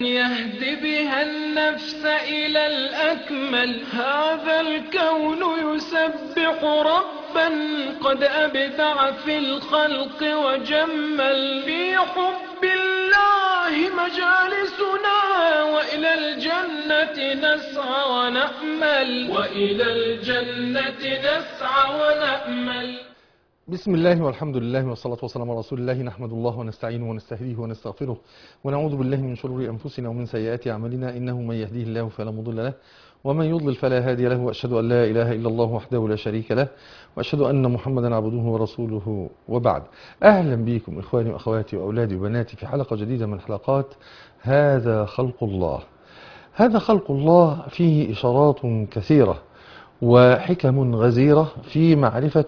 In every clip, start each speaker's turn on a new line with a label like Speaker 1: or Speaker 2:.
Speaker 1: يهدي بها النفس إلى الأكمل هذا الكون يسبح ربا قد أبدع في الخلق وجمل في حب الله مجالسنا وإلى الجنة نسعى ونأمل وإلى الجنة نسعى ونأمل
Speaker 2: بسم الله والحمد لله والصلاة والسلام على رسول الله نحمد الله ونستعينه ونستهديه ونستغفره ونعوذ بالله من شرور أنفسنا ومن سيئات أعمالنا إنه من يهديه الله فلا مضل له ومن يضلل فلا هادي له وأشهد أن لا إله إلا الله وحده لا شريك له وأشهد أن محمدا عبده ورسوله وبعد أهلا بكم إخواني وأخواتي وأولادي وبناتي في حلقة جديدة من حلقات هذا خلق الله هذا خلق الله فيه إشارات كثيرة وحكم غزيرة في معرفة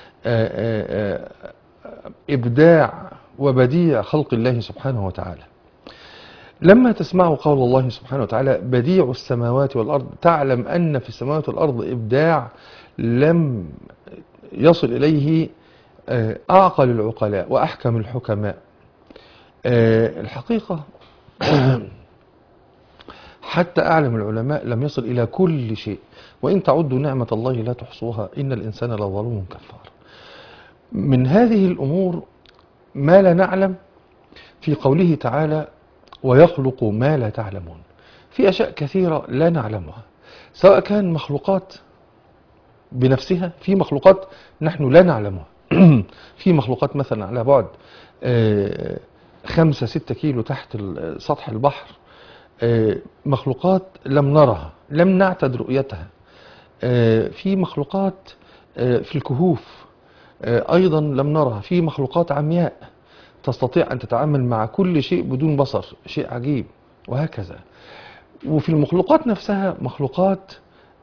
Speaker 2: إبداع وبديع خلق الله سبحانه وتعالى لما تسمعوا قول الله سبحانه وتعالى بديع السماوات والأرض تعلم أن في السماوات والأرض إبداع لم يصل إليه أعقل العقلاء وأحكم الحكماء الحقيقة حتى أعلم العلماء لم يصل إلى كل شيء وإن تعدوا نعمة الله لا تحصوها إن الإنسان لظلوم كفار من هذه الأمور ما لا نعلم في قوله تعالى ويخلق ما لا تعلمون في أشياء كثيرة لا نعلمها سواء كان مخلوقات بنفسها في مخلوقات نحن لا نعلمها في مخلوقات مثلا على بعد خمسة ستة كيلو تحت سطح البحر مخلوقات لم نرها لم نعتد رؤيتها في مخلوقات في الكهوف أيضا لم نرها في مخلوقات عمياء تستطيع أن تتعامل مع كل شيء بدون بصر شيء عجيب وهكذا وفي المخلوقات نفسها مخلوقات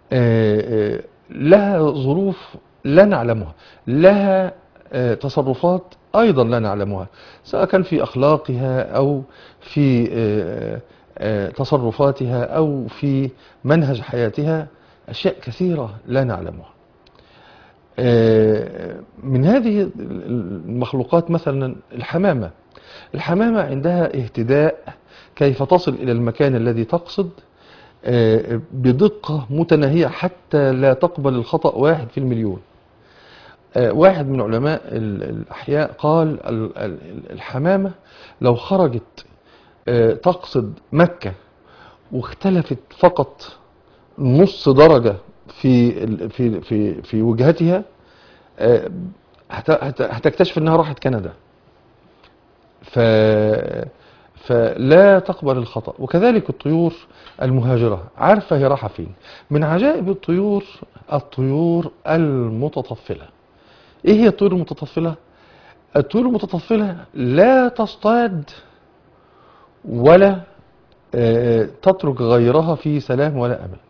Speaker 2: لها ظروف لا نعلمها لها تصرفات أيضا لا نعلمها سواء كان في أخلاقها أو في تصرفاتها أو في منهج حياتها أشياء كثيرة لا نعلمها من هذه المخلوقات مثلا الحمامة الحمامة عندها اهتداء كيف تصل إلى المكان الذي تقصد بدقة متناهية حتى لا تقبل الخطأ واحد في المليون واحد من علماء الأحياء قال الحمامة لو خرجت تقصد مكة واختلفت فقط نص درجة في في في في وجهتها هتكتشف انها راحت كندا ف فلا تقبل الخطأ وكذلك الطيور المهاجرة عارفة هي رايحة فين من عجائب الطيور الطيور المتطفلة ايه هي الطيور المتطفلة الطيور المتطفلة لا تصطاد ولا تترك غيرها في سلام ولا امان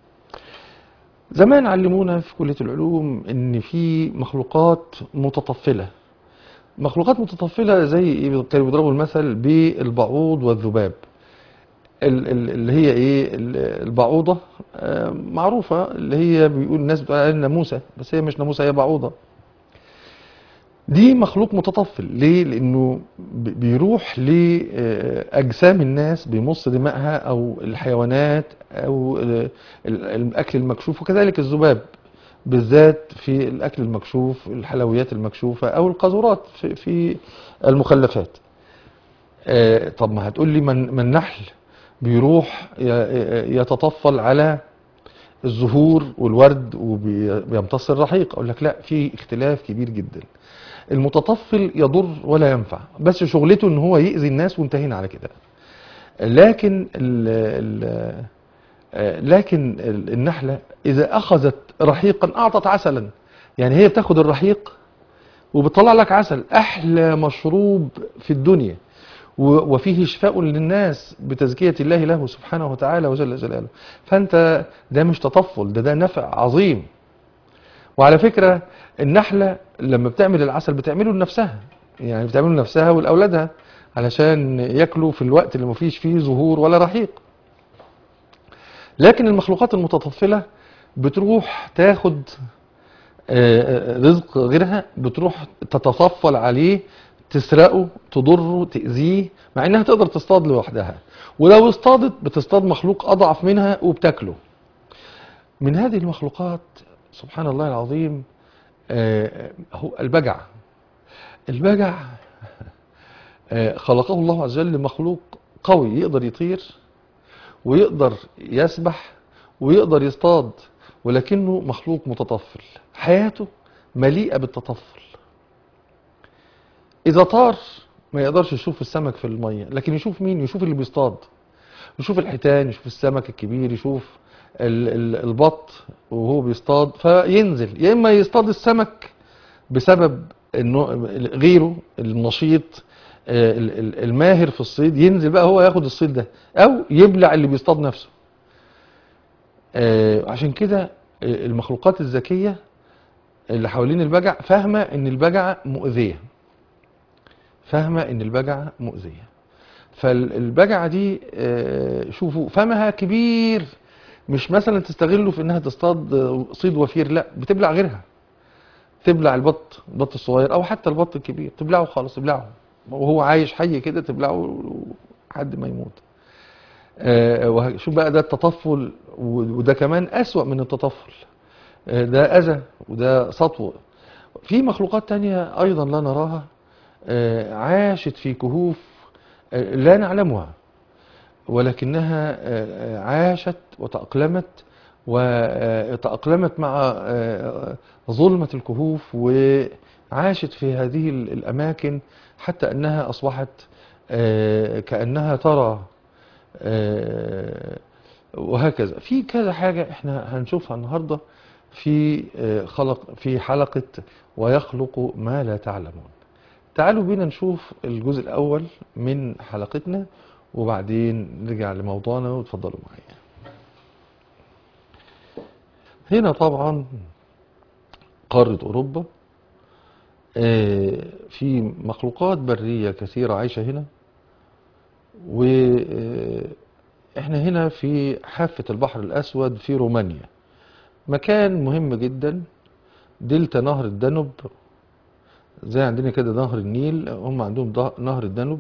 Speaker 2: زمان علمونا في كلية العلوم ان في مخلوقات متطفلة مخلوقات متطفلة زي كانوا بيضربوا المثل بالبعوض والذباب اللي هي ايه البعوضة معروفة اللي هي بيقول الناس بتقول عليها ناموسة بس هي مش ناموسة هي بعوضة دي مخلوق متطفل ليه لانه بيروح لاجسام الناس بيمص دمائها او الحيوانات او الاكل المكشوف وكذلك الذباب بالذات في الاكل المكشوف الحلويات المكشوفه او القاذورات في, في المخلفات طب ما هتقول لي من النحل بيروح يتطفل على الزهور والورد وبيمتص الرحيق اقول لك لا في اختلاف كبير جدا المتطفل يضر ولا ينفع بس شغلته ان هو يأذي الناس وانتهينا على كده لكن ال ال لكن النحلة اذا اخذت رحيقا اعطت عسلا يعني هي بتاخد الرحيق وبتطلع لك عسل احلى مشروب في الدنيا وفيه شفاء للناس بتزكية الله له سبحانه وتعالى وجل جلاله فانت ده مش تطفل ده ده نفع عظيم وعلى فكرة النحلة لما بتعمل العسل بتعمله لنفسها يعني بتعمله لنفسها ولأولادها علشان ياكلوا في الوقت اللي مفيش فيه ظهور ولا رحيق لكن المخلوقات المتطفلة بتروح تاخد رزق غيرها بتروح تتصفل عليه تسرقه تضره تأذيه مع انها تقدر تصطاد لوحدها ولو اصطادت بتصطاد مخلوق اضعف منها وبتاكله من هذه المخلوقات سبحان الله العظيم آه، هو البجع البجع آه، خلقه الله عز وجل مخلوق قوي يقدر يطير ويقدر يسبح ويقدر يصطاد ولكنه مخلوق متطفل حياته مليئة بالتطفل إذا طار ما يقدرش يشوف السمك في المية لكن يشوف مين يشوف اللي بيصطاد يشوف الحيتان يشوف السمك الكبير يشوف ال- ال- البط وهو بيصطاد فينزل يا إما يصطاد السمك بسبب انه غيره النشيط آه، ال- ال- الماهر في الصيد ينزل بقى هو ياخد الصيد ده او يبلع اللي بيصطاد نفسه آه، عشان كده آه، المخلوقات الذكية اللي حوالين البجع فاهمة ان البجعة مؤذية فاهمة ان البجعة مؤذية فالبجعة دي آه، شوفوا فمها كبير مش مثلا تستغله في انها تصطاد آه، صيد وفير لا بتبلع غيرها تبلع البط البط الصغير او حتى البط الكبير تبلعه خالص تبلعه وهو عايش حي كده تبلعه لحد ما يموت آه، وه- شوف بقى ده التطفل و- وده كمان أسوأ من التطفل آه، ده أذى وده سطو في مخلوقات تانية أيضا لا نراها آه، عاشت في كهوف آه، لا نعلمها ولكنها آه، آه، عاشت وتأقلمت وتأقلمت مع آه، ظلمة الكهوف وعاشت في هذه ال- الأماكن حتى أنها أصبحت آه، كأنها ترى آه، وهكذا في كذا حاجة احنا هنشوفها النهاردة في آه، خلق في حلقة ويخلق ما لا تعلمون تعالوا بينا نشوف الجزء الأول من حلقتنا وبعدين نرجع لموضوعنا وتفضلوا معايا هنا طبعا قارة أوروبا آه، في مخلوقات برية كثيرة عايشة هنا واحنا هنا في حافة البحر الأسود في رومانيا مكان مهم جدا دلتا نهر الدانوب زي عندنا كده نهر النيل هم عندهم ده- نهر الدانوب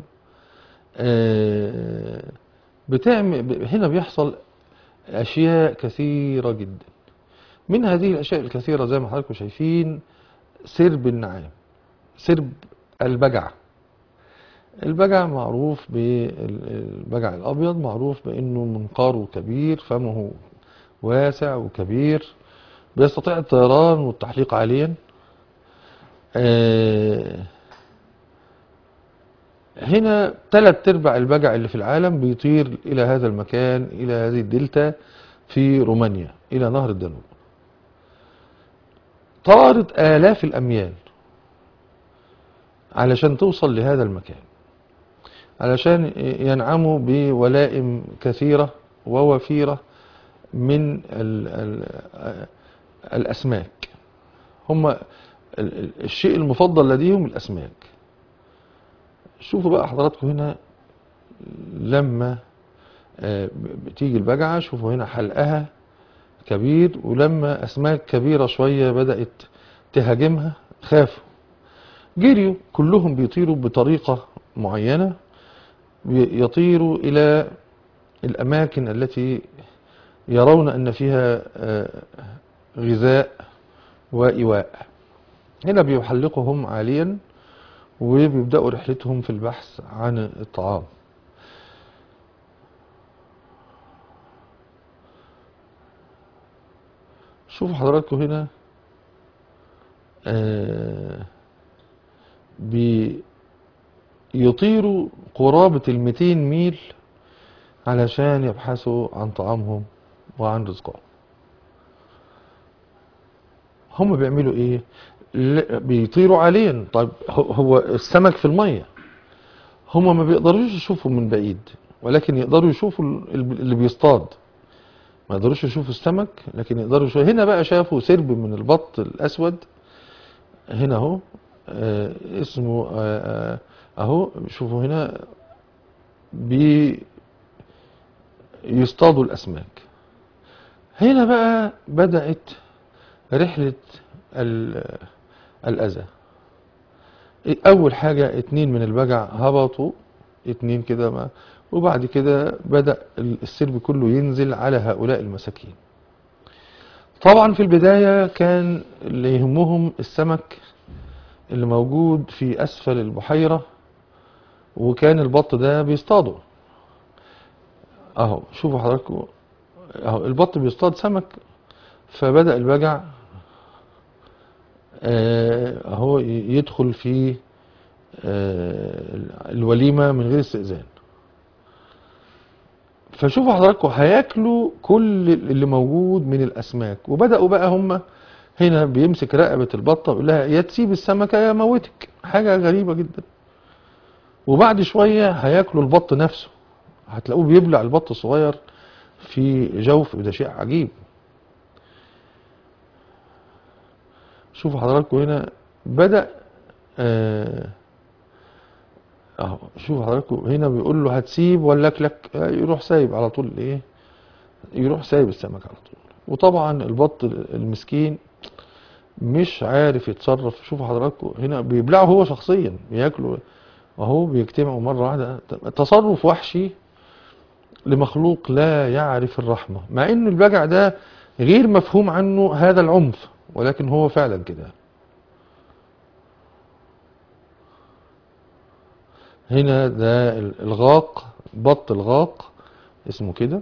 Speaker 2: آه، بتعمل ب- هنا بيحصل أشياء كثيرة جدا من هذه الأشياء الكثيرة زي ما حضراتكم شايفين سرب النعام سرب البجع البجع معروف بالبجع الأبيض معروف بأنه منقاره كبير فمه واسع وكبير بيستطيع الطيران والتحليق عاليا آه، هنا ثلاث ارباع البجع اللي في العالم بيطير إلى هذا المكان إلى هذه الدلتا في رومانيا إلى نهر الدانوب طارت آلاف الأميال علشان توصل لهذا المكان علشان ينعموا بولائم كثيرة ووفيرة من ال ال الأسماك هم ال- ال- الشيء المفضل لديهم الأسماك شوفوا بقى حضراتكم هنا لما آه، بتيجي البجعة شوفوا هنا حلقها كبير ولما أسماك كبيرة شوية بدأت تهاجمها خافوا جريوا كلهم بيطيروا بطريقة معينة بي- يطيروا إلى الأماكن التي يرون أن فيها آه، غذاء وإيواء هنا بيحلقهم عاليا وبيبدأوا رحلتهم في البحث عن الطعام شوفوا حضراتكم هنا آه، بيطيروا قرابة الميتين ميل علشان يبحثوا عن طعامهم وعن رزقهم هم بيعملوا ايه لا، بيطيروا عاليا طيب هو- هو السمك في المية هم ما بيقدروش يشوفوا من بعيد ولكن يقدروا يشوفوا ال- اللي بيصطاد ما يقدروش يشوفوا السمك لكن يقدروا يشوفوا هنا بقى شافوا سرب من البط الأسود هنا اهو آه، اسمه آه، آه، اهو شوفوا هنا بي يصطادوا الأسماك هنا بقى بدأت رحلة ال- الأذى اول حاجة اتنين من البجع هبطوا اتنين كده ما وبعد كده بدأ السرب كله ينزل على هؤلاء المساكين طبعا في البداية كان اللي يهمهم السمك اللي موجود في أسفل البحيرة وكان البط ده بيصطاده اهو شوفوا حضراتكم اهو البط بيصطاد سمك فبدأ البجع آه، اهو ي- يدخل في آه، الوليمة من غير استئذان فشوفوا حضراتكم هياكلوا كل اللي موجود من الاسماك وبداوا بقى هم هنا بيمسك رقبه البطه ويقول لها يا تسيب السمكه يا موتك حاجه غريبه جدا وبعد شويه هياكلوا البط نفسه هتلاقوه بيبلع البط الصغير في جوف وده شيء عجيب شوفوا حضراتكم هنا بدأ آه، اهو شوف حضراتكم هنا بيقول له هتسيب ولا اكلك آه، يروح سايب على طول ايه يروح سايب السمك على طول وطبعا البط المسكين مش عارف يتصرف شوفوا حضراتكم هنا بيبلعه هو شخصيا بياكلوا اهو بيجتمعوا مره واحده تصرف وحشي لمخلوق لا يعرف الرحمه مع ان البجع ده غير مفهوم عنه هذا العنف ولكن هو فعلا كده هنا ده الغاق بط الغاق اسمه كده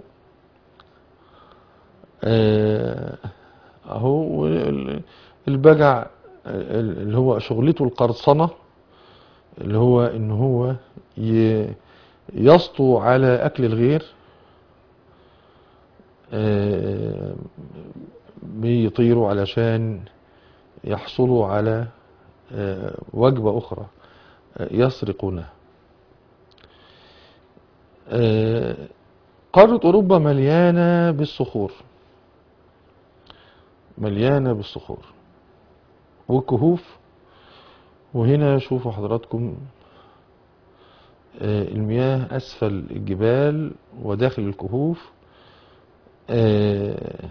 Speaker 2: آه، اهو ال- البجع ال- اللي هو شغلته القرصنة اللي هو ان هو ي- يسطو على اكل الغير آه، بيطيروا علشان يحصلوا على آه، وجبة اخرى آه، يسرقونها آه، قارة أوروبا مليانة بالصخور مليانة بالصخور والكهوف وهنا شوفوا حضراتكم آه، المياه أسفل الجبال وداخل الكهوف آه،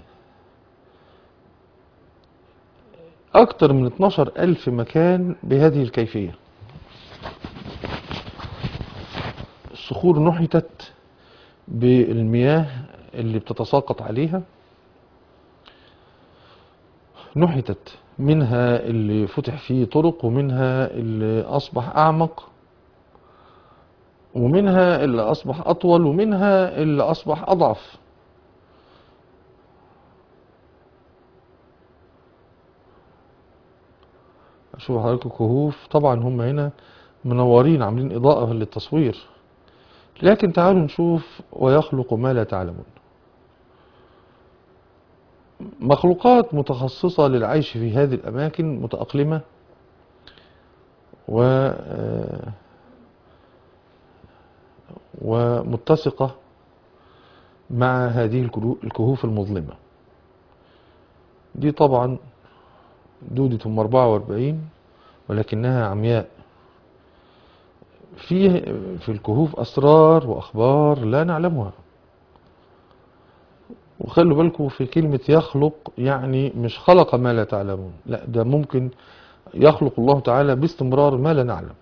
Speaker 2: أكتر من 12 ألف مكان بهذه الكيفية الصخور نحتت بالمياه اللي بتتساقط عليها نحتت منها اللي فتح فيه طرق ومنها اللي أصبح أعمق ومنها اللي أصبح أطول ومنها اللي أصبح أضعف شوف حضراتكم كهوف طبعا هم هنا منورين عاملين إضاءة للتصوير لكن تعالوا نشوف ويخلق ما لا تعلمون مخلوقات متخصصة للعيش في هذه الأماكن متأقلمة و آه، ومتسقة مع هذه الكلو- الكهوف المظلمة دي طبعا دودة أم 44 ولكنها عمياء في في الكهوف أسرار وأخبار لا نعلمها وخلوا بالكم في كلمة يخلق يعني مش خلق ما لا تعلمون لا ده ممكن يخلق الله تعالى باستمرار ما لا نعلم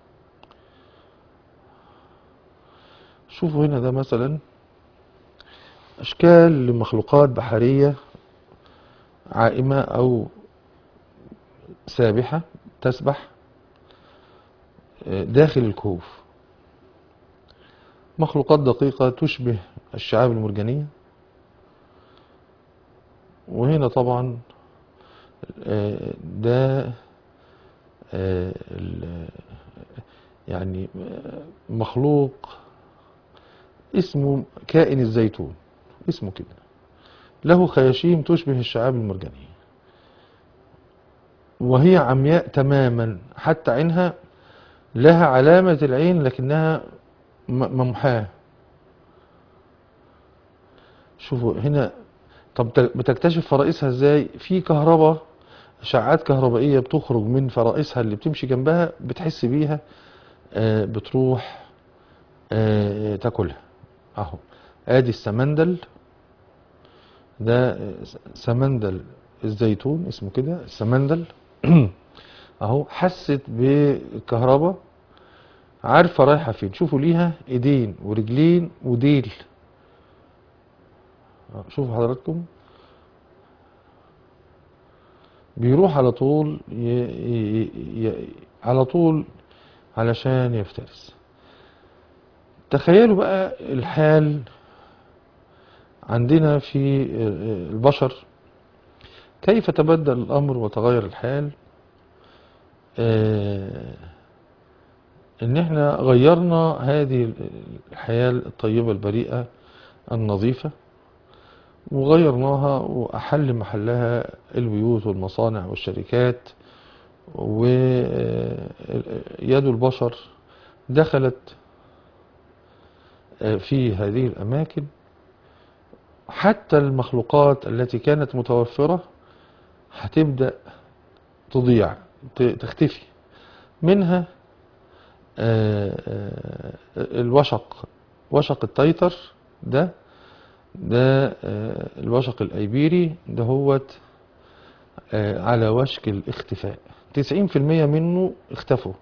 Speaker 2: شوفوا هنا ده مثلا أشكال لمخلوقات بحرية عائمة أو سابحة تسبح داخل الكهوف مخلوقات دقيقة تشبه الشعاب المرجانية وهنا طبعا آه، ده آه، ال- يعني آه، مخلوق اسمه كائن الزيتون اسمه كده له خياشيم تشبه الشعاب المرجانية وهي عمياء تماما حتى عينها لها علامة العين لكنها م- ممحاة شوفوا هنا طب ت- بتكتشف فرائسها ازاي في كهرباء اشعاعات كهربائية بتخرج من فرائسها اللي بتمشي جنبها بتحس بيها آه، بتروح آه، تاكلها اهو ادي السمندل ده آه، سمندل الزيتون اسمه كده السمندل اهو حست بالكهرباء عارفة رايحة فين شوفوا ليها ايدين ورجلين وديل آه، شوفوا حضراتكم بيروح على طول ي... ي... ي... على طول علشان يفترس تخيلوا بقى الحال عندنا في البشر كيف تبدل الأمر وتغير الحال آه، ان احنا غيرنا هذه الحياة الطيبة البريئة النظيفة وغيرناها وأحل محلها البيوت والمصانع والشركات ويد البشر دخلت في هذه الأماكن حتى المخلوقات التي كانت متوفرة هتبدأ تضيع ت- تختفي منها آه، آه، الوشق وشق التيتر ده ده آه، الوشق الأيبيري ده هوت آه، على وشك الاختفاء 90% منه اختفوا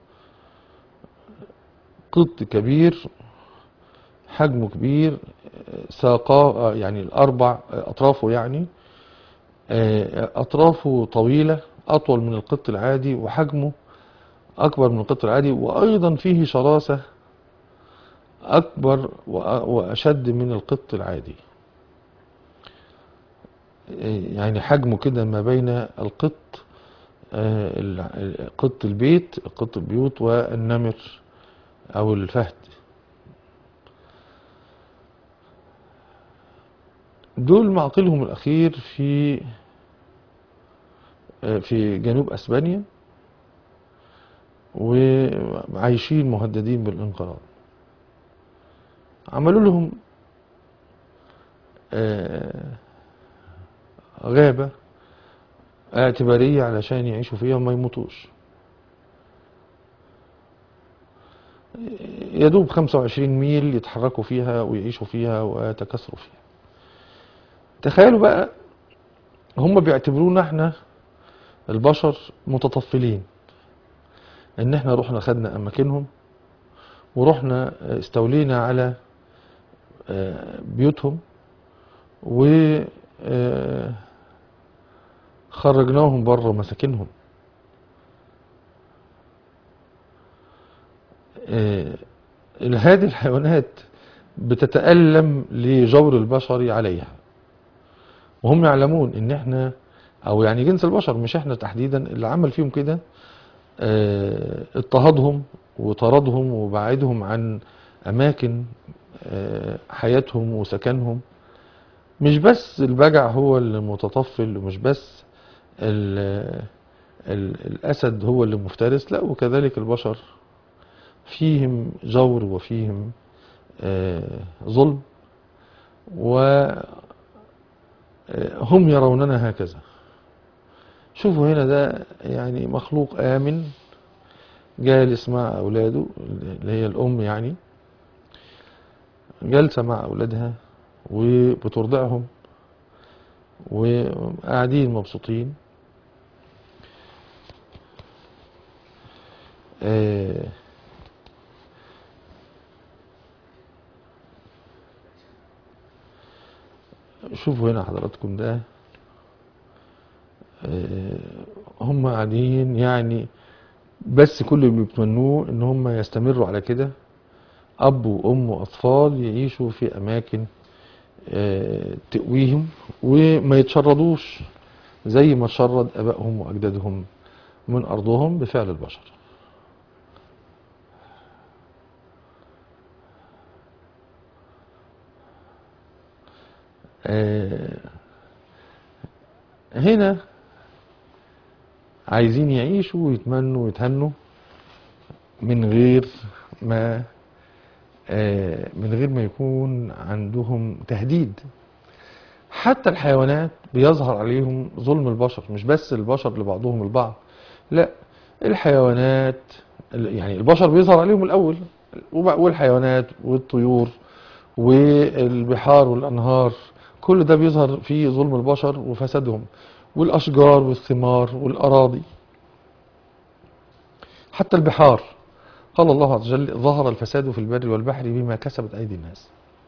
Speaker 2: قط كبير حجمه كبير آه، ساقاه آه، يعني الأربع آه، أطرافه يعني آه، أطرافه طويلة أطول من القط العادي وحجمه أكبر من القط العادي وأيضا فيه شراسة أكبر وأ- وأشد من القط العادي آه، يعني حجمه كده ما بين القط آه، ال- قط البيت قط البيوت والنمر أو الفهد دول معقلهم الأخير في آه، في جنوب أسبانيا وعايشين مهددين بالانقراض عملوا لهم آه، غابة اعتبارية علشان يعيشوا فيها وما يموتوش يدوب 25 ميل يتحركوا فيها ويعيشوا فيها ويتكاثروا فيها تخيلوا بقى هم بيعتبرونا احنا البشر متطفلين ان احنا رحنا خدنا اماكنهم ورحنا استولينا على آه، بيوتهم و آه، خرجناهم بره مساكنهم آه، هذه الحيوانات بتتألم لجور البشر عليها وهم يعلمون ان احنا او يعني جنس البشر مش احنا تحديدا اللي عمل فيهم كده آه، اضطهدهم وطردهم وبعدهم عن اماكن آه، حياتهم وسكنهم مش بس البجع هو اللي متطفل ومش بس ال- ال- الاسد هو اللي مفترس لا وكذلك البشر فيهم جور وفيهم آه، ظلم وهم يروننا هكذا شوفوا هنا ده يعني مخلوق آمن جالس مع أولاده اللي هي الأم يعني جالسة مع أولادها وبترضعهم وقاعدين مبسوطين آه، شوفوا هنا حضراتكم ده آه، هم قاعدين يعني بس كل اللي بيتمنوه ان هم يستمروا على كده اب وام واطفال يعيشوا في اماكن آه، تقويهم وما يتشردوش زي ما تشرد ابائهم واجدادهم من ارضهم بفعل البشر آه، هنا عايزين يعيشوا ويتمنوا ويتهنوا من غير ما آه، من غير ما يكون عندهم تهديد حتى الحيوانات بيظهر عليهم ظلم البشر مش بس البشر لبعضهم البعض لا الحيوانات ال- يعني البشر بيظهر عليهم الأول وب- والحيوانات والطيور والبحار والأنهار كل ده بيظهر فيه ظلم البشر وفسادهم والأشجار والثمار والأراضي حتى البحار قال الله عز وجل ظهر الفساد في البر والبحر بما كسبت أيدي الناس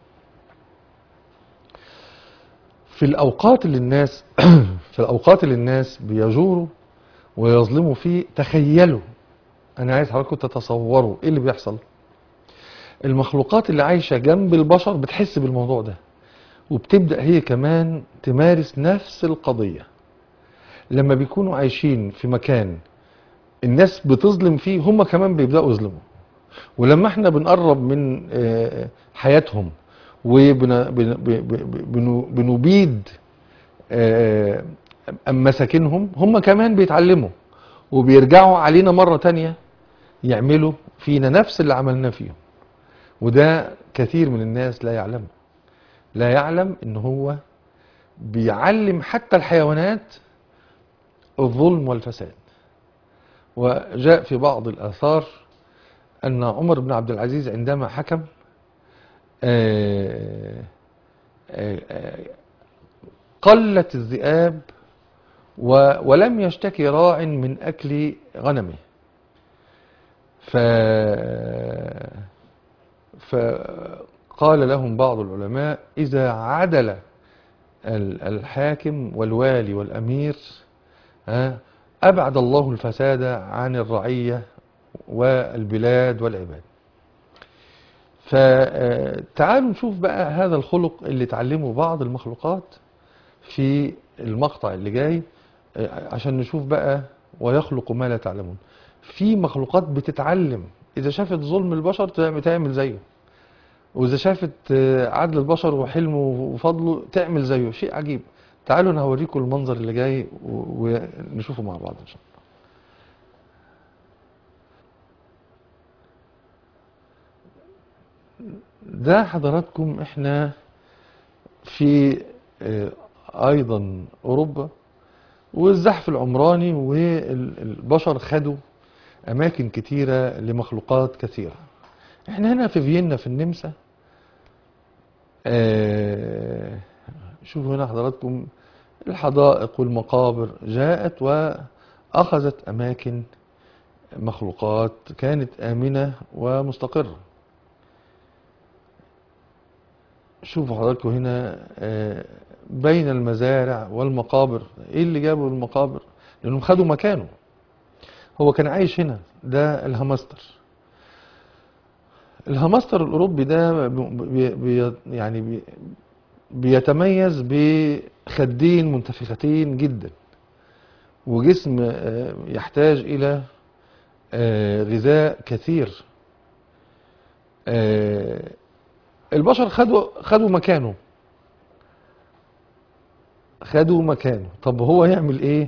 Speaker 2: في الأوقات اللي الناس في الأوقات اللي الناس بيجوروا ويظلموا فيه تخيلوا أنا عايز حضراتكم تتصوروا إيه اللي بيحصل المخلوقات اللي عايشة جنب البشر بتحس بالموضوع ده وبتبدأ هي كمان تمارس نفس القضية لما بيكونوا عايشين في مكان الناس بتظلم فيه هم كمان بيبدأوا يظلموا ولما احنا بنقرب من آه، حياتهم وبنبيد مساكنهم هم كمان بيتعلموا وبيرجعوا علينا مرة تانية يعملوا فينا نفس اللي عملناه فيهم وده كثير من الناس لا يعلمه لا يعلم ان هو بيعلم حتى الحيوانات الظلم والفساد وجاء في بعض الآثار أن عمر بن عبد العزيز عندما حكم آه، آه، آه، قلت الذئاب و- ولم يشتكي راع من أكل غنمه ف فقال لهم بعض العلماء إذا عدل ال- الحاكم والوالي والأمير ها، أبعد الله الفساد عن الرعية والبلاد والعباد فتعالوا نشوف بقى هذا الخلق اللي اتعلمه بعض المخلوقات في المقطع اللي جاي آه، عشان نشوف بقى ويخلق ما لا تعلمون في مخلوقات بتتعلم إذا شافت ظلم البشر تعمل تعمل زيه وإذا شافت آه، عدل البشر وحلمه وفضله تعمل زيه شيء عجيب تعالوا أنا هوريكم المنظر اللي جاي و- ونشوفه مع بعض إن شاء الله ده حضراتكم احنا في آه، ايضا اوروبا والزحف العمراني والبشر خدوا اماكن كتيرة لمخلوقات كثيرة احنا هنا في فيينا في النمسا آه، شوفوا هنا حضراتكم الحدائق والمقابر جاءت واخذت اماكن مخلوقات كانت امنة ومستقرة شوفوا حضراتكم هنا آه، بين المزارع والمقابر ايه اللي جابوا المقابر لانهم خدوا مكانه هو كان عايش هنا ده الهامستر الهامستر الاوروبي ده بي بي يعني بي بيتميز بخدين منتفختين جدا وجسم آه، يحتاج الى آه، غذاء كثير آه، البشر خدوا خدوا مكانه خدوا مكانه طب هو يعمل ايه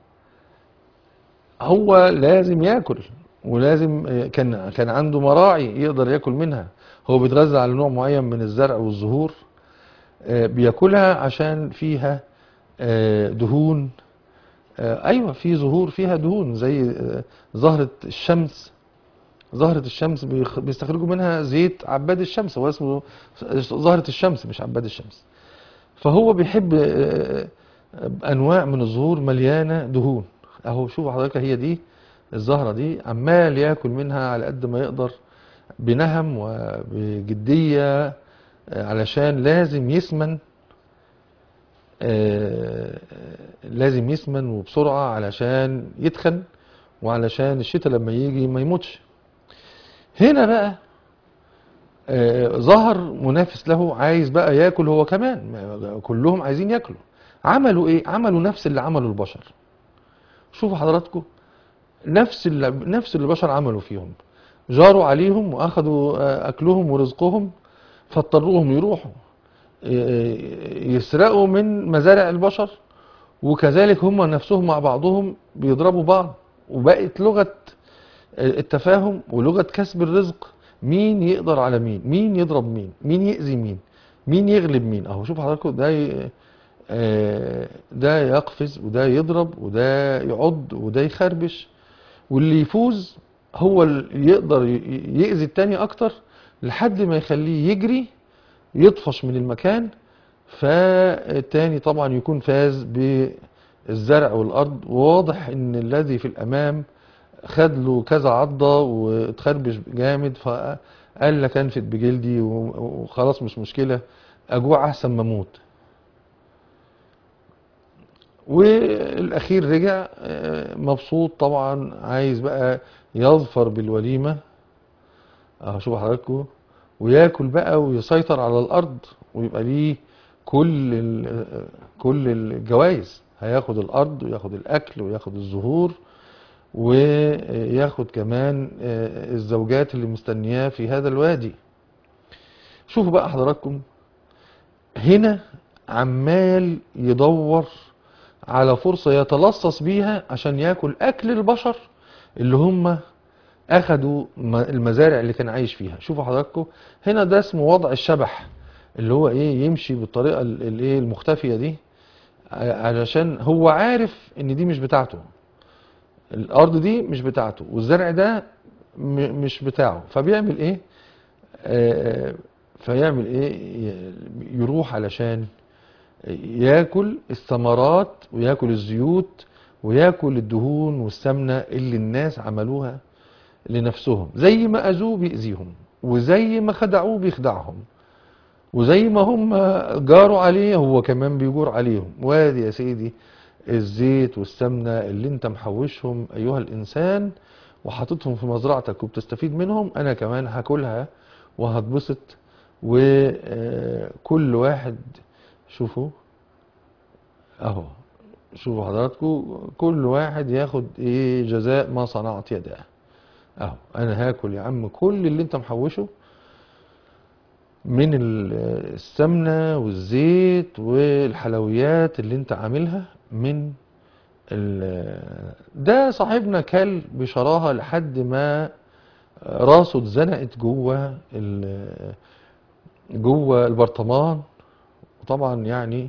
Speaker 2: هو لازم ياكل ولازم آه، كان كان عنده مراعي يقدر ياكل منها هو بيتغذى على نوع معين من الزرع والزهور آه، بياكلها عشان فيها آه، دهون آه، ايوه في زهور فيها دهون زي آه، زهرة الشمس زهرة الشمس بيخ- بيستخرجوا منها زيت عباد الشمس هو اسمه زهرة الشمس مش عباد الشمس فهو بيحب آه، آه، انواع من الزهور مليانة دهون اهو شوف حضرتك هي دي الزهرة دي عمال ياكل منها على قد ما يقدر بنهم وبجدية آه، علشان لازم يسمن آه، لازم يسمن وبسرعة علشان يتخن وعلشان الشتاء لما يجي ما يموتش هنا بقى آه، ظهر منافس له عايز بقى ياكل هو كمان ما- كلهم عايزين ياكلوا عملوا ايه عملوا نفس اللي عمله البشر شوفوا حضراتكم نفس اللي نفس اللي البشر عملوا فيهم جاروا عليهم واخدوا آه، اكلهم ورزقهم فاضطروهم يروحوا آه، يسرقوا من مزارع البشر وكذلك هم نفسهم مع بعضهم بيضربوا بعض وبقت لغة التفاهم ولغة كسب الرزق مين يقدر على مين مين يضرب مين مين يأذي مين مين يغلب مين اهو شوف حضراتكم ده ي- آه، ده يقفز وده يضرب وده يعض وده يخربش واللي يفوز هو اللي يقدر ي- يأذي التاني اكتر لحد ما يخليه يجري يطفش من المكان فالتاني طبعا يكون فاز بالزرع والارض وواضح ان الذي في الامام خد له كذا عضة واتخربش جامد فقال لك انفد بجلدي و- وخلاص مش مشكلة اجوع احسن ما اموت والاخير رجع آه، مبسوط طبعا عايز بقى يظفر بالوليمة اهو شوفوا حضراتكم وياكل بقى ويسيطر على الارض ويبقى ليه كل ال- كل الجوائز هياخد الارض وياخد الاكل وياخد الزهور وياخد كمان آه، الزوجات اللي مستنياه في هذا الوادي شوفوا بقى حضراتكم هنا عمال يدور على فرصة يتلصص بيها عشان ياكل أكل البشر اللي هم أخدوا م- المزارع اللي كان عايش فيها شوفوا حضراتكم هنا ده اسمه وضع الشبح اللي هو إيه يمشي بالطريقة ال- الإيه المختفية دي ع- علشان هو عارف إن دي مش بتاعته الأرض دي مش بتاعته والزرع ده م- مش بتاعه فبيعمل إيه آه، فيعمل إيه ي- يروح علشان ياكل الثمرات وياكل الزيوت وياكل الدهون والسمنة اللي الناس عملوها لنفسهم زي ما أذوه بيأذيهم وزي ما خدعوه بيخدعهم وزي ما هم جاروا عليه هو كمان بيجور عليهم وادي يا سيدي الزيت والسمنة اللي انت محوشهم أيها الإنسان وحاططهم في مزرعتك وبتستفيد منهم أنا كمان هاكلها وهتبسط وكل واحد شوفوا اهو شوفوا حضراتكم كل واحد ياخد ايه جزاء ما صنعت يداه اهو انا هاكل يا عم كل اللي انت محوشه من ال- السمنة والزيت والحلويات اللي انت عاملها من ال- ده صاحبنا كل بشراهة لحد ما راسه اتزنقت جوه ال- جوه البرطمان وطبعا يعني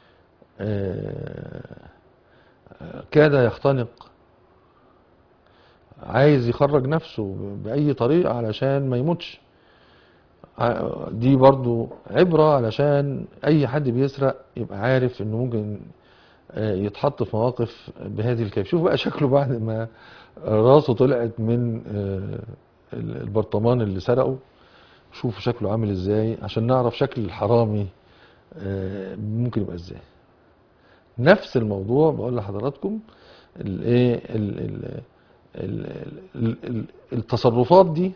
Speaker 2: آه، آه، كاد يختنق عايز يخرج نفسه بأي طريقة علشان ما يموتش ع- دي برضو عبرة علشان أي حد بيسرق يبقى عارف إنه ممكن آه، يتحط في مواقف بهذه الكيف شوف بقى شكله بعد ما راسه طلعت من آه، البرطمان اللي سرقه شوفوا شكله عامل ازاي عشان نعرف شكل الحرامي آه، ممكن يبقى ازاي نفس الموضوع بقول لحضراتكم الايه ال- ال- ال- ال- ال- التصرفات دي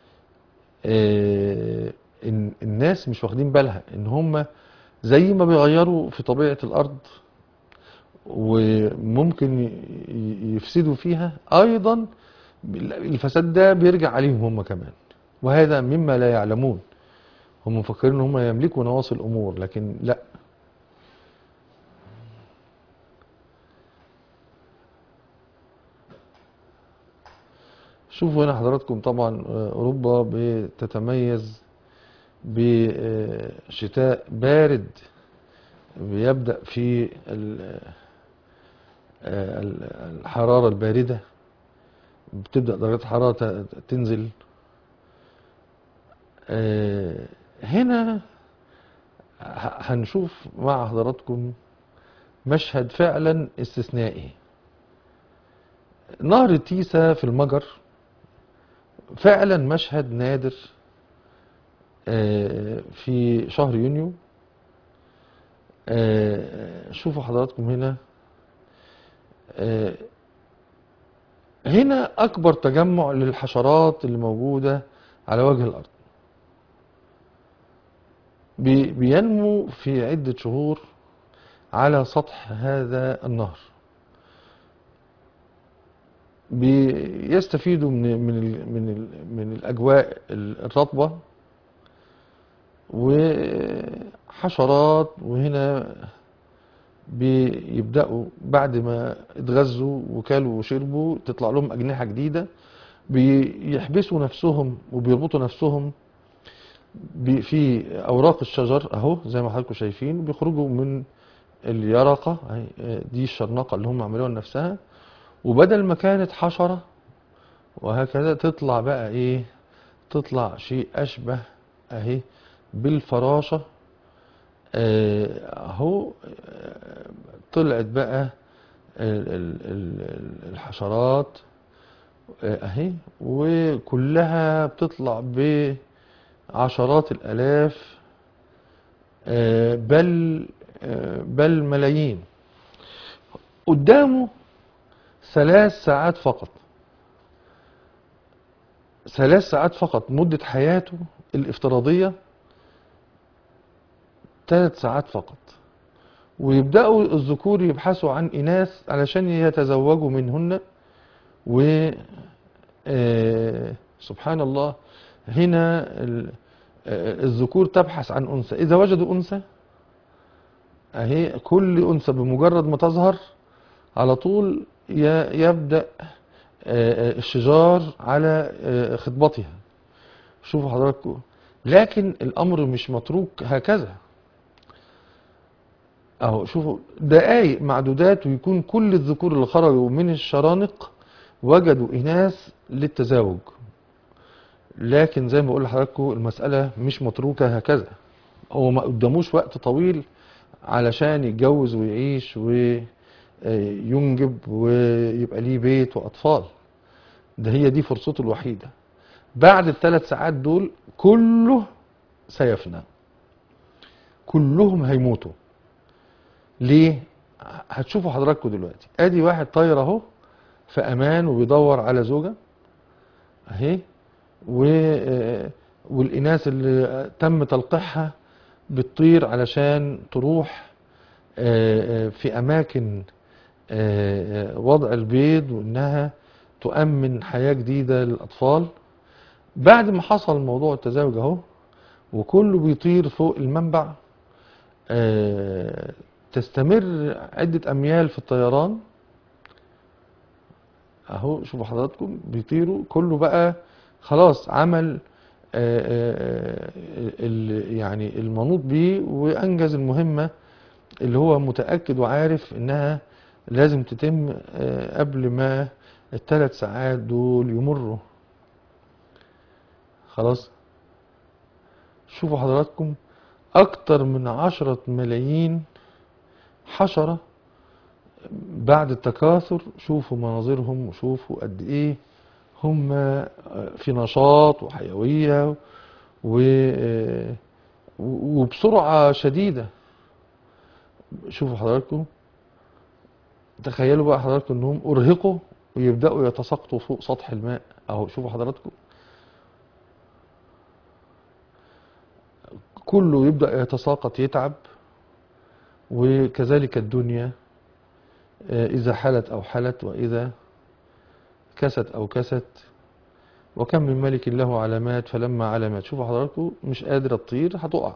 Speaker 2: آه، إن الناس مش واخدين بالها ان هم زي ما بيغيروا في طبيعة الارض وممكن ي- ي- يفسدوا فيها ايضا الفساد ده بيرجع عليهم هم كمان وهذا مما لا يعلمون هم مفكرين ان هم يملكوا نواصي الامور لكن لا شوفوا هنا حضراتكم طبعا آه، اوروبا بتتميز بشتاء بارد بيبدأ في ال- آه، ال- الحرارة الباردة بتبدأ درجات الحرارة ت- تنزل آه، هنا ه- هنشوف مع حضراتكم مشهد فعلا استثنائي نهر تيسا في المجر فعلا مشهد نادر آه، في شهر يونيو آه، شوفوا حضراتكم هنا آه، هنا أكبر تجمع للحشرات اللي موجودة على وجه الأرض بي- بينمو في عدة شهور على سطح هذا النهر بيستفيدوا من من ال- من ال- من الأجواء الرطبة وحشرات وهنا بيبدأوا بعد ما اتغذوا وكلوا وشربوا تطلع لهم أجنحة جديدة بيحبسوا نفسهم وبيربطوا نفسهم بي- في أوراق الشجر أهو زي ما حضراتكم شايفين بيخرجوا من اليرقة أهي، آه، دي الشرنقة اللي هم عملوها لنفسها وبدل ما كانت حشرة وهكذا تطلع بقى إيه تطلع شيء أشبه أهي بالفراشة آه، أهو آه، طلعت بقى ال- ال- ال- الحشرات آه، اهي وكلها بتطلع بعشرات الالاف آه، بل آه، بل ملايين قدامه ثلاث ساعات فقط ثلاث ساعات فقط مدة حياته الافتراضية ثلاث ساعات فقط ويبدأوا الذكور يبحثوا عن إناث علشان يتزوجوا منهن و آه، سبحان الله هنا ال- آه، الذكور تبحث عن أنثى إذا وجدوا أنثى أهي كل أنثى بمجرد ما تظهر على طول ي- يبدأ آه، آه، الشجار على آه، خطبتها شوفوا حضراتكم لكن الأمر مش متروك هكذا اهو شوفوا دقايق معدودات ويكون كل الذكور اللي خرجوا من الشرانق وجدوا إناث للتزاوج لكن زي ما بقول لحضراتكم المسألة مش متروكة هكذا هو ما قداموش وقت طويل علشان يتجوز ويعيش وينجب ويبقى ليه بيت وأطفال ده هي دي فرصته الوحيدة بعد الثلاث ساعات دول كله سيفنى كلهم هيموتوا ليه هتشوفوا حضراتكم دلوقتي ادي واحد طاير اهو في امان وبيدور على زوجة اهي و آه، والاناث اللي تم تلقيحها بتطير علشان تروح آه، آه، في اماكن آه، آه، وضع البيض وانها تؤمن حياة جديدة للاطفال بعد ما حصل موضوع التزاوج اهو وكله بيطير فوق المنبع آه، تستمر عدة أميال في الطيران أهو شوفوا حضراتكم بيطيروا كله بقى خلاص عمل آه، آه، ال- يعني المنوط بيه وأنجز المهمة اللي هو متأكد وعارف إنها لازم تتم آه، قبل ما الثلاث ساعات دول يمروا خلاص شوفوا حضراتكم أكتر من عشرة ملايين حشرة بعد التكاثر شوفوا مناظرهم وشوفوا قد ايه هم في نشاط وحيوية و- وبسرعة شديدة شوفوا حضراتكم تخيلوا بقى حضراتكم انهم ارهقوا ويبدأوا يتساقطوا فوق سطح الماء اهو شوفوا حضراتكم كله يبدأ يتساقط يتعب وكذلك الدنيا آه، إذا حلت أو حلت وإذا كست أو كست وكم من ملك له علامات فلما علامات شوفوا حضراتكم مش قادرة تطير هتقع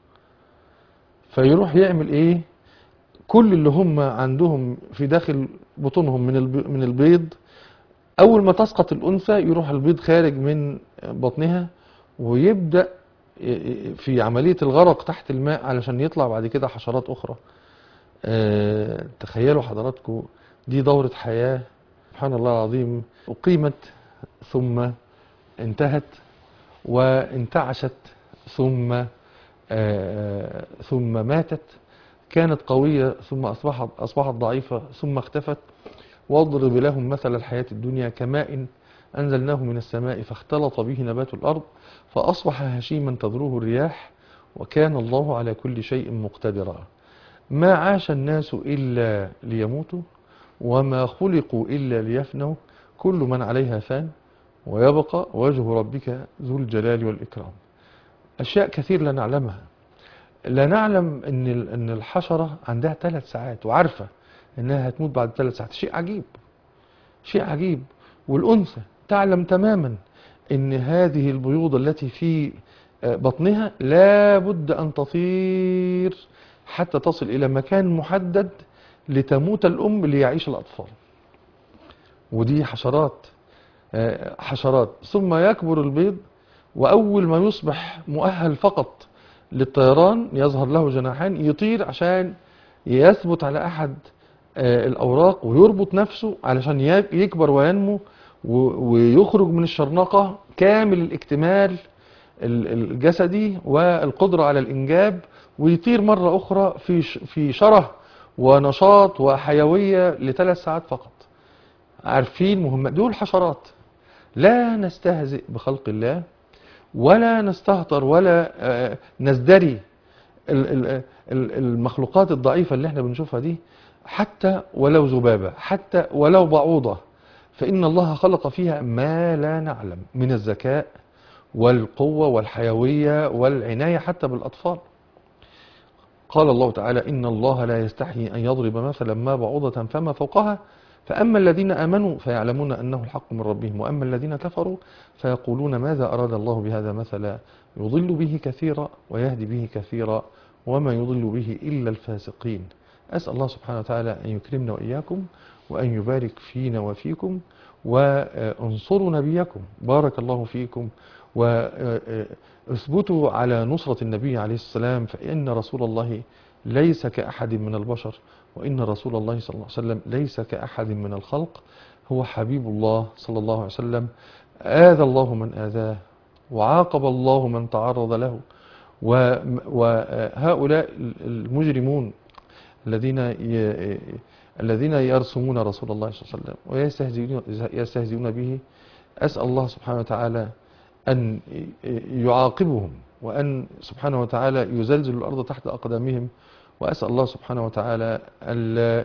Speaker 2: فيروح يعمل إيه كل اللي هم عندهم في داخل بطونهم من الب- من البيض أول ما تسقط الأنثى يروح البيض خارج من بطنها ويبدأ في عملية الغرق تحت الماء علشان يطلع بعد كده حشرات أخرى آه، تخيلوا حضراتكم دي دورة حياة سبحان الله العظيم أقيمت ثم انتهت وانتعشت ثم آه، ثم ماتت كانت قوية ثم أصبحت أصبحت ضعيفة ثم اختفت واضرب لهم مثل الحياة الدنيا كماء أنزلناه من السماء فاختلط به نبات الأرض فأصبح هشيما تذروه الرياح وكان الله على كل شيء مقتدرا ما عاش الناس إلا ليموتوا وما خلقوا إلا ليفنوا كل من عليها فان ويبقى وجه ربك ذو الجلال والإكرام أشياء كثير لا نعلمها لا نعلم ان ال- ان الحشره عندها ثلاث ساعات وعارفه انها هتموت بعد ثلاث ساعات شيء عجيب شيء عجيب والانثى تعلم تماما ان هذه البيوض التي في آه، بطنها لا بد ان تطير حتى تصل الى مكان محدد لتموت الام ليعيش الاطفال ودي حشرات آه، حشرات ثم يكبر البيض واول ما يصبح مؤهل فقط للطيران يظهر له جناحان يطير عشان يثبت على احد آه، الاوراق ويربط نفسه علشان ي- يكبر وينمو و- ويخرج من الشرنقة كامل الاكتمال ال- الجسدي والقدرة على الانجاب ويطير مرة اخرى في ش- في شره ونشاط وحيوية لثلاث ساعات فقط عارفين مهمة دول حشرات لا نستهزئ بخلق الله ولا نستهتر ولا آه، نزدري ال- ال- ال- المخلوقات الضعيفة اللي احنا بنشوفها دي حتى ولو ذبابة حتى ولو بعوضة فإن الله خلق فيها ما لا نعلم من الذكاء والقوة والحيوية والعناية حتى بالأطفال قال الله تعالى إن الله لا يستحي أن يضرب مثلا ما بعوضة فما فوقها فأما الذين آمنوا فيعلمون أنه الحق من ربهم وأما الذين كفروا فيقولون ماذا أراد الله بهذا مثلا يضل به كثيرا ويهدي به كثيرا وما يضل به إلا الفاسقين أسأل الله سبحانه وتعالى أن يكرمنا وإياكم وأن يبارك فينا وفيكم وانصروا نبيكم بارك الله فيكم واثبتوا على نصرة النبي عليه السلام فإن رسول الله ليس كأحد من البشر وإن رسول الله صلى الله عليه وسلم ليس كأحد من الخلق هو حبيب الله صلى الله عليه وسلم آذى الله من آذاه وعاقب الله من تعرض له و- وهؤلاء المجرمون الذين ي- الذين يرسمون رسول الله صلى الله عليه وسلم ويستهزئون يستهزئون به أسأل الله سبحانه وتعالى أن يعاقبهم وأن سبحانه وتعالى يزلزل الأرض تحت أقدامهم وأسأل الله سبحانه وتعالى ألا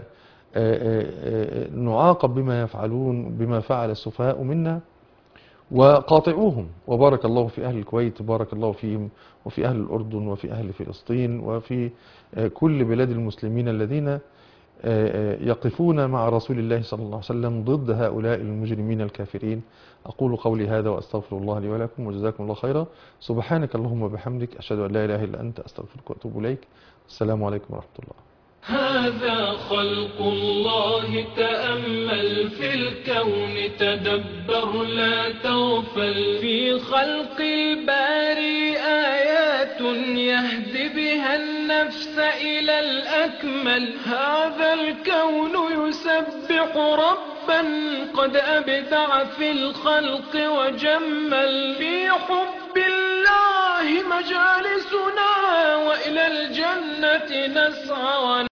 Speaker 2: نعاقب بما يفعلون بما فعل السفهاء منا وقاطعوهم وبارك الله في أهل الكويت بارك الله فيهم وفي أهل الأردن وفي أهل فلسطين وفي كل بلاد المسلمين الذين يقفون مع رسول الله صلى الله عليه وسلم ضد هؤلاء المجرمين الكافرين أقول قولي هذا وأستغفر الله لي ولكم وجزاكم الله خيرا سبحانك اللهم وبحمدك أشهد أن لا إله إلا أنت أستغفرك وأتوب إليك السلام عليكم ورحمة الله
Speaker 1: هذا خلق الله تأمل في الكون تدبر لا تغفل في خلق الباري آيات يهدي بها النفس إلى الأكمل هذا الكون يسبح ربا قد أبدع في الخلق وجمل في حب الله مجالسنا وإلى الجنة نسعى